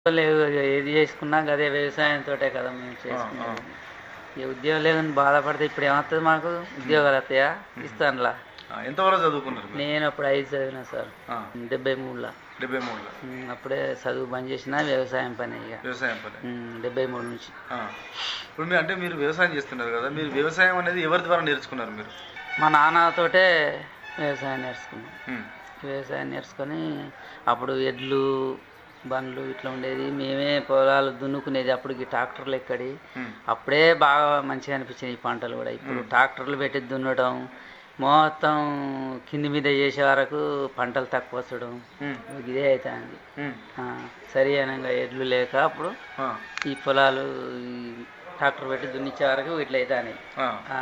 లేదు ఏది చేసుకున్నా అదే వ్యవసాయంతో కదా మేము చేసుకున్నాం ఈ ఉద్యోగం లేదని బాధపడితే ఇప్పుడు ఏమవుతుంది మాకు ఉద్యోగాలు వస్తాయా ఇస్తానులా ఆ, ఎంతవరకు చదువుకున్నారు మీరు నేను అప్పుడు ఐదు చదివినా సార్ ఆ, డెబ్బై మూడులో డెబ్బై మూడులో ఉమ్, అప్పుడే చదువు బంద్ చేసిన వ్యవసాయం పని ఇక వ్యవసాయం పని ఉమ్, డెబ్బై మూడు నుంచి ఆ. ఇప్పుడు మీరు అంటే మీరు వ్యవసాయం చేస్తున్నారు కదా మీరు వ్యవసాయం అనేది ఎవరి ద్వారా నేర్చుకున్నారు మీరు మా నాన్నతోటే వ్యవసాయం నేర్చుకున్నాం ఉమ్, వ్యవసాయం నేర్చుకొని అప్పుడు ఎడ్లు బండ్లు ఇట్లా ఉండేది మేమే పొలాలు దున్నుకునేది అప్పుడు ఈ ట్రాక్టర్లు ఎక్కడి ఉమ్, అప్పుడే బాగా మంచిగా అనిపించింది ఈ పంటలు కూడా ఇప్పుడు ట్రాక్టర్లు పెట్టి దున్నడం మొత్తం కింది మీద చేసే వరకు పంటలు తక్కువ వచ్చడం ఉమ్, ఇదే అవుతుంది ఉమ్, సరి అయినంగా ఎడ్లు లేక అప్పుడు ఆ, ఈ పొలాలు ఈ ట్రాక్టర్ పెట్టి దున్నిచ్చే వరకు ఇట్లా అవుతాయి ఆ.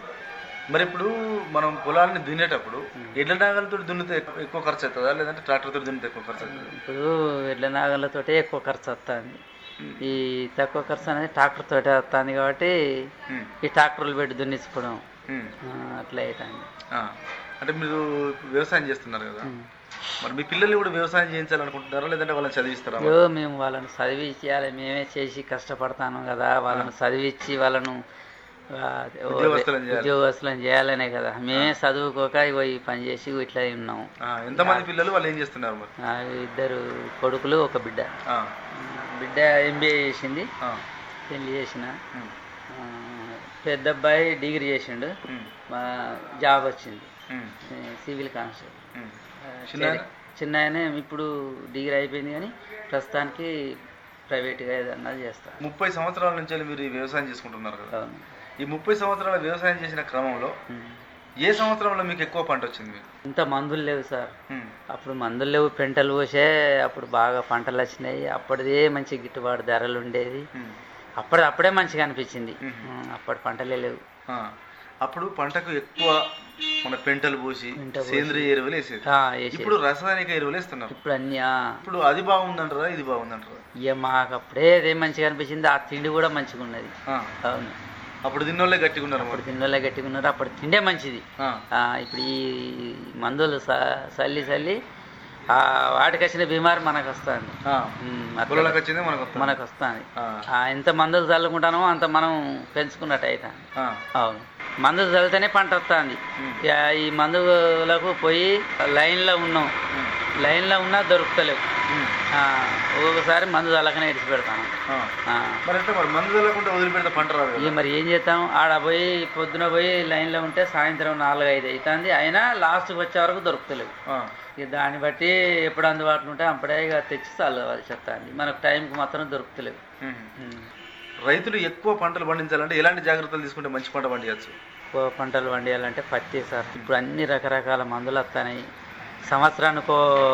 మరి ఇప్పుడు మనం పొలాన్ని దున్నేటప్పుడు ఎడ్ల నాగలతో దున్నితే ఎక్కువ- ఎక్కువ ఖర్చు అవుతుందా లేదంటే ట్రాక్టర్తో దున్నితే ఎక్కువ ఖర్చు అవుతుందా ఇప్పుడు ఎడ్ల నాగళ్ళతోటే ఎక్కువ ఖర్చు వస్తుంది ఈ తక్కువ ఖర్చు అనేది ట్రాక్టర్ తోటే వస్తుంది కాబట్టి ఉమ్, ఈ ట్రాక్టర్లు పెట్టి దున్నించుకోవడం ఉమ్, ఆ, అట్లా అవుతుంది ఆ. అంటే మీరు వ్యవసాయం చేస్తున్నారు కదా మరి మీ పిల్లల్ని కూడా వ్యవసాయం చేయించాలనుకుంటున్నారా లేదంటే వాళ్ళని చదివిస్తారా యో మేము వాళ్ళని చదివించాలి మేమే చేసి కష్టపడతాను కదా వాళ్ళని చదివించి వాళ్ళను ఆ, ఓ ఉద్యోగస్తులను చేయాలి. ఉద్యోగస్తులను చేయాలనే కదా మేమే చదువుకోక ఇగో ఈ పని చేసి ఇట్లా ఉన్నాం ఆ, ఎంతమంది పిల్లలు వాళ్ళు ఏం చేస్తున్నారు మరి ఆ, ఇద్దరు కొడుకులు ఒక బిడ్డ ఆ, బిడ్డ ఎంబీఏ చేసింది ఆ, పెళ్లి చేసిన ఉమ్, ఆ, పెద్ద అబ్బాయి డిగ్రీ చేసిండు ఉమ్, మా జాబ్ వచ్చింది ఉమ్, సివిల్ కానిస్టేబుల్ ఉమ్. ఆ, చిన్న ఆయన? చిన్న ఆయన ఇప్పుడు డిగ్రీ అయిపోయింది కానీ ప్రస్తుతానికి ప్రైవేట్గా ఏదన్నా చేస్తా ముప్పై సంవత్సరాల నుంచి మీరు ఈ వ్యవసాయం చేసుకుంటున్నారు కదా అవును ఈ ముప్పై సంవత్సరాల వ్యవసాయం చేసిన క్రమంలో ఉమ్. ఏ సంవత్సరంలో మీకు ఎక్కువ పంట వచ్చింది మీకు ఇంత మందులు లేవు సార్ ఉమ్, అప్పుడు మందులు లేవు పెంటలు పోసే అప్పుడు బాగా పంటలు వచ్చినాయి అప్పటిదే మంచి గిట్టుబాటు ధరలు ఉండేది ఉమ్, అప్పుడు అప్పుడే మంచిగా అనిపించింది మ్మ్. ఉమ్, అప్పటి పంటలే లేవు ఆ. అప్పుడు పంటకు ఎక్కువ మన పెంటలు పోసి పెంట పోసి. సేంద్రియ ఎరువులు వేసేది ఆ, వేసేది. ఇప్పుడు రసాయనిక ఎరువులు వేస్తున్నారు ఇప్పుడు అన్ని ఆ, ఇప్పుడు అది బాగుందంటారా ఇది బాగుందంటారా ఇక మాకు అప్పుడే అదే మంచిగా అనిపించింది ఆ తిండి కూడా మంచిగా ఉన్నది ఆ. అవును అప్పుడు తిన్నోళ్ళే గట్టిగా ఉన్నారు అప్పుడు మరి తిన్నోళ్ళే గట్టిగా ఉన్నారు అప్పుడు తిండే మంచిది ఆ. ఆ, ఇప్పుడు ఈ మందులు స- చల్లి చల్లి ఆ వాటికి వచ్చిన బీమారి మనకు వస్తుంది ఆ. పొలాలకు వచ్చిందే మనకు వస్తుంది. మనకు వస్తుంది ఆ. ఎంత మందులు చల్లుకుంటానో అంత మనం పెంచుకున్నట్టు అవుతాం ఆ. అవును మందులు చల్లితేనే పంట వస్తుంది ఉమ్. ఈ మందులకు పోయి లైన్లో ఉన్నాం ఉమ్. లైన్లో ఉన్నా దొరుకుతలేవు ఉమ్. ఆ, ఒక్కొక్కసారి మందు చల్లకనే ఇడిచి పెడతాను ఆ. ఆ, మరి అంటే మరి మందు చల్లకుండా వదిలిపెడితే పంట రాదు ఇక కదా మరి ఏం చేస్తాం ఆడ పోయి పొద్దున పోయి లైన్లో ఉంటే సాయంత్రం నాలుగు ఐదు అవుతుంది అయినా లాస్ట్కి వచ్చే వరకు దొరుకుతలేవు ఆ. ఇక దాన్ని బట్టి ఎప్పుడు అందుబాటులో ఉంటే అప్పుడే ఇక తెచ్చి చల్లవాలి చెప్తాండి మనకు టైంకి మాత్రం దొరుకుతలేవు ఉమ్. ఉమ్. రైతులు ఎక్కువ పంటలు పండించాలంటే ఎలాంటి జాగ్రత్తలు తీసుకుంటే మంచి పంట పండించచ్చు ఎక్కువ పంటలు పండియాలంటే పత్తి సార్ ఇప్పుడు అన్ని రకరకాల మందులు వస్తున్నాయి సంవత్సరానికో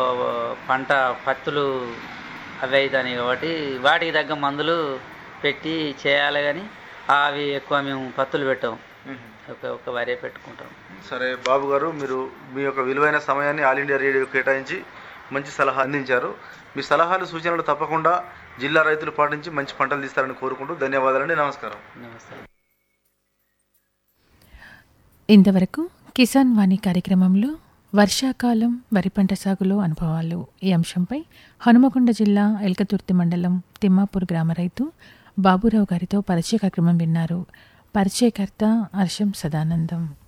పంట పత్తులు అవి అవుతాయి కాబట్టి వాటికి తగ్గ మందులు పెట్టి చేయాలి కానీ అవి ఎక్కువ మేము పత్తులు పెట్టాం ఒక ఒక వరే పెట్టుకుంటాం సరే బాబు గారు మీరు మీ యొక్క విలువైన సమయాన్ని ఆల్ ఇండియా రేడియో కేటాయించి మంచి సలహా అందించారు మీ సలహాలు సూచనలు తప్పకుండా జిల్లా రైతులు పాటించి మంచి పంటలు తీస్తారని కోరుకుంటూ ధన్యవాదాలండి నమస్కారం నమస్తే ఇంతవరకు కిసాన్ వాణి కార్యక్రమంలో వర్షాకాలం వరి పంట సాగులో అనుభవాలు ఈ అంశంపై హనుమకొండ జిల్లా ఎల్కతుర్తి మండలం తిమ్మాపూర్ గ్రామ రైతు బాబురావు గారితో పరిచయ కార్యక్రమం విన్నారు పరిచయకర్త హర్షం సదానందం